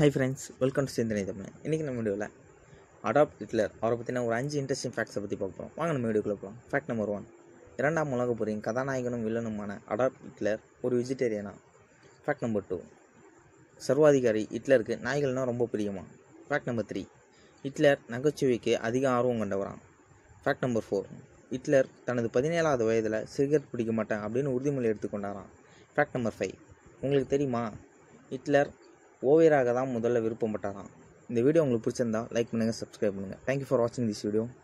hi friends welcome to சிந்தனை தமிழ் இன்றைக்கி நம்ம வீடியோவில் அடாப்ட் ஹிட்லர் அவரை பற்றின ஒரு அஞ்சு இன்ட்ரெஸ்டிங் ஃபேக்ட்ஸை பற்றி பார்க்க போகிறோம் வாங்க நம்ம வீடியோக்குள்ள போகலாம் ஃபேக்ட் நம்பர் ஒன் இரண்டாம் உலகப் போரின் கதாநாயகனும் வில்லனுமான அடாப்ட் ஹிட்லர் ஒரு வெஜிடேரியனா ஃபேக்ட் நம்பர் டூ சர்வாதிகாரி ஹிட்லருக்கு நாய்கள்னால் ரொம்ப பிரியமா ஃபேக்ட் நம்பர் த்ரீ ஹிட்லர் நகைச்சுவைக்கு அதிக ஆர்வம் கொண்டவரான் ஃபேக்ட் நம்பர் ஃபோர் ஹிட்லர் தனது பதினேழாவது வயதில் சிகரெட் பிடிக்க மாட்டேன் அப்படின்னு உறுதிமொழி எடுத்துக்கொண்டாராம் ஃபேக்ட் நம்பர் ஃபைவ் உங்களுக்கு தெரியுமா ஹிட்லர் ஓவியராக தான் முதல்ல விருப்பப்பட்டாராம் இந்த வீடியோ உங்களுக்கு பிடிச்சிருந்தா லைக் பண்ணுங்கள் சப்ஸ்கிரைப் பண்ணுங்கள் தேங்க்யூ ஃபார் வாட்சிங் திஸ் வீடியோ